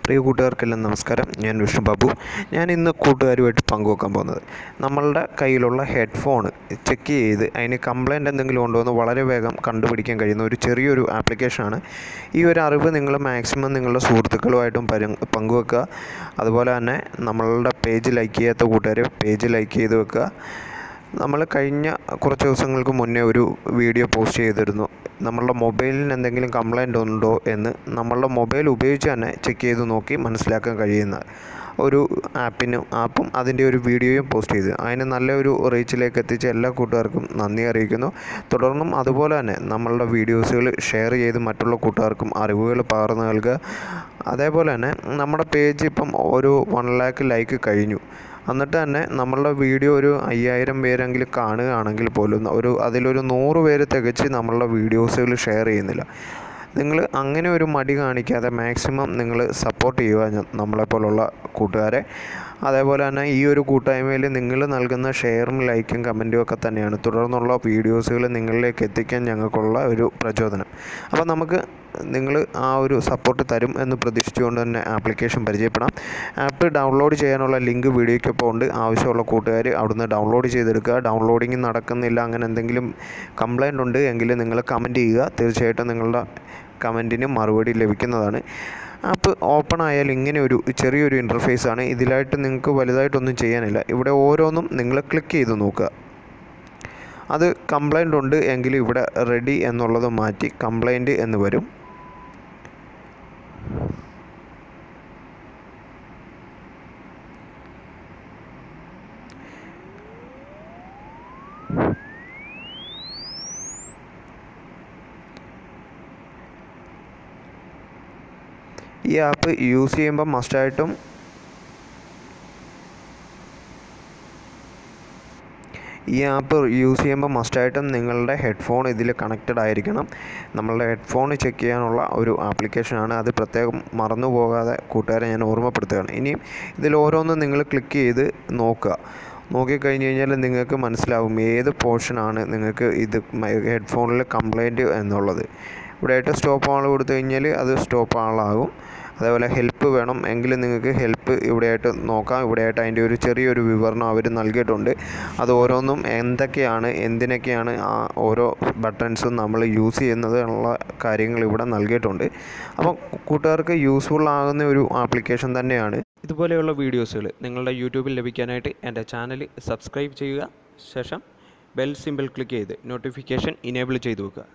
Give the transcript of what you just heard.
പ്രിയ കൂട്ടുകാർക്കെല്ലാം നമസ്കാരം ഞാൻ വിഷ്ണു ബാബു ഞാൻ ഇന്ന് കൂട്ടുകാരുമായിട്ട് പങ്കുവെക്കാൻ പോകുന്നത് നമ്മളുടെ കയ്യിലുള്ള ഹെഡ്ഫോൺ ചെക്ക് ചെയ്ത് അതിന് കംപ്ലൈൻറ്റ് എന്തെങ്കിലും ഉണ്ടോ എന്ന് വളരെ വേഗം കണ്ടുപിടിക്കാൻ കഴിയുന്ന ഒരു ചെറിയൊരു ആപ്ലിക്കേഷനാണ് ഈ ഒരു അറിവ് നിങ്ങൾ മാക്സിമം നിങ്ങളുടെ സുഹൃത്തുക്കളുമായിട്ടും പരി പങ്കുവെക്കുക അതുപോലെ തന്നെ നമ്മളുടെ പേജ് ലൈക്ക് ചെയ്യാത്ത കൂട്ടുകാർ പേജ് ലൈക്ക് ചെയ്ത് വെക്കുക നമ്മൾ കഴിഞ്ഞ കുറച്ച് ദിവസങ്ങൾക്ക് മുന്നേ ഒരു വീഡിയോ പോസ്റ്റ് ചെയ്തിരുന്നു നമ്മളുടെ മൊബൈലിന് എന്തെങ്കിലും കംപ്ലൈൻ്റ് ഉണ്ടോ എന്ന് നമ്മളുടെ മൊബൈൽ ഉപയോഗിച്ച് തന്നെ ചെക്ക് ചെയ്ത് നോക്കി മനസ്സിലാക്കാൻ കഴിയുന്ന ഒരു ആപ്പിനും ആപ്പും അതിൻ്റെ ഒരു വീഡിയോയും പോസ്റ്റ് ചെയ്തു അതിന് നല്ലൊരു റീച്ചിലേക്ക് എത്തിച്ച എല്ലാ കൂട്ടുകാർക്കും നന്ദി അറിയിക്കുന്നു തുടർന്നും അതുപോലെ തന്നെ നമ്മളുടെ വീഡിയോസുകൾ ഷെയർ ചെയ്ത് മറ്റുള്ള കൂട്ടുകാർക്കും അറിവുകൾ പകർന്നു നൽകുക അതേപോലെ തന്നെ നമ്മുടെ പേജ് ഇപ്പം ഒരു വൺ ലാക്ക് ലൈക്ക് കഴിഞ്ഞു എന്നിട്ട് തന്നെ നമ്മളുടെ വീഡിയോ ഒരു അയ്യായിരം പേരെങ്കിലും കാണുകയാണെങ്കിൽ പോലും ഒരു അതിലൊരു നൂറ് പേര് തികച്ച് നമ്മളുടെ വീഡിയോസുകൾ ഷെയർ ചെയ്യുന്നില്ല നിങ്ങൾ അങ്ങനെ ഒരു മടി കാണിക്കാതെ മാക്സിമം നിങ്ങൾ സപ്പോർട്ട് ചെയ്യുക ഞ- നമ്മളെപ്പോലുള്ള കൂട്ടുകാരെ അതേപോലെ തന്നെ ഈ ഒരു കൂട്ടായ്മയിൽ നിങ്ങൾ നൽകുന്ന ഷെയറും ലൈക്കും കമൻറ്റും ഒക്കെ തന്നെയാണ് തുടർന്നുള്ള വീഡിയോസുകൾ നിങ്ങളിലേക്ക് എത്തിക്കാൻ ഞങ്ങൾക്കുള്ള ഒരു പ്രചോദനം അപ്പോൾ നമുക്ക് നിങ്ങൾ ആ ഒരു സപ്പോർട്ട് തരും എന്ന് പ്രതീക്ഷിച്ചുകൊണ്ട് തന്നെ ആപ്ലിക്കേഷൻ പരിചയപ്പെടാം ആപ്പ് ഡൗൺലോഡ് ചെയ്യാനുള്ള ലിങ്ക് വീഡിയോയ്ക്കൊപ്പം ഉണ്ട് ആവശ്യമുള്ള കൂട്ടുകാർ അവിടുന്ന് ഡൗൺലോഡ് ചെയ്തെടുക്കുക ഡൗൺലോഡിങ് നടക്കുന്നില്ല അങ്ങനെ എന്തെങ്കിലും കംപ്ലൈൻ്റ് ഉണ്ട് എങ്കിൽ നിങ്ങൾ കമൻറ്റ് ചെയ്യുക തീർച്ചയായിട്ടും നിങ്ങളുടെ കമൻറ്റിന് മറുപടി ലഭിക്കുന്നതാണ് ആപ്പ് ഓപ്പൺ ആയാൽ ഇങ്ങനെ ഒരു ചെറിയൊരു ഇൻ്റർഫേസ് ആണ് ഇതിലായിട്ട് നിങ്ങൾക്ക് വലുതായിട്ടൊന്നും ചെയ്യാനില്ല ഇവിടെ ഓരോന്നും നിങ്ങൾ ക്ലിക്ക് ചെയ്ത് നോക്കുക അത് കംപ്ലൈൻ്റ് ഉണ്ട് എങ്കിൽ ഇവിടെ റെഡി എന്നുള്ളത് മാറ്റി കംപ്ലൈൻറ്റ് എന്ന് വരും ഈ ആപ്പ് യൂസ് ചെയ്യുമ്പോൾ മസ്റ്റായിട്ടും ഈ ആപ്പ് യൂസ് ചെയ്യുമ്പോൾ മസ്റ്റായിട്ടും നിങ്ങളുടെ ഹെഡ്ഫോൺ ഇതിൽ കണക്റ്റഡ് ആയിരിക്കണം നമ്മളുടെ ഹെഡ്ഫോൺ ചെക്ക് ചെയ്യാനുള്ള ഒരു ആപ്ലിക്കേഷനാണ് അത് പ്രത്യേകം മറന്നു പോകാതെ കൂട്ടുകാരെ ഞാൻ ഓർമ്മപ്പെടുത്തുകയാണ് ഇനിയും ഇതിൽ ഓരോന്നും നിങ്ങൾ ക്ലിക്ക് ചെയ്ത് നോക്കുക നോക്കിക്കഴിഞ്ഞ് കഴിഞ്ഞാൽ നിങ്ങൾക്ക് മനസ്സിലാവും ഏത് പോർഷനാണ് നിങ്ങൾക്ക് ഇത് ഹെഡ്ഫോണിൽ കംപ്ലൈൻറ്റ് എന്നുള്ളത് ഇവിടെയായിട്ട് സ്റ്റോപ്പ് ആൾ കൊടുത്തു കഴിഞ്ഞാൽ അത് സ്റ്റോപ്പ് ആളാകും അതേപോലെ ഹെൽപ്പ് വേണം എങ്കിൽ നിങ്ങൾക്ക് ഹെൽപ്പ് ഇവിടെയായിട്ട് നോക്കാം ഇവിടെയായിട്ട് അതിൻ്റെ ഒരു ചെറിയൊരു വിവരണം അവർ നൽകിയിട്ടുണ്ട് അത് ഓരോന്നും എന്തൊക്കെയാണ് എന്തിനൊക്കെയാണ് ആ ഓരോ ബട്ടൺസും നമ്മൾ യൂസ് ചെയ്യുന്നത് എന്നുള്ള കാര്യങ്ങൾ ഇവിടെ നൽകിയിട്ടുണ്ട് അപ്പോൾ കൂട്ടുകാർക്ക് യൂസ്ഫുൾ ആകുന്ന ഒരു ആപ്ലിക്കേഷൻ തന്നെയാണ് ഇതുപോലെയുള്ള വീഡിയോസുകൾ നിങ്ങളുടെ യൂട്യൂബിൽ ലഭിക്കാനായിട്ട് എൻ്റെ ചാനൽ സബ്സ്ക്രൈബ് ചെയ്യുക ശേഷം ബെൽ സിമ്പിൾ ക്ലിക്ക് ചെയ്ത് നോട്ടിഫിക്കേഷൻ ഇനേബിൾ ചെയ്തു വെക്കുക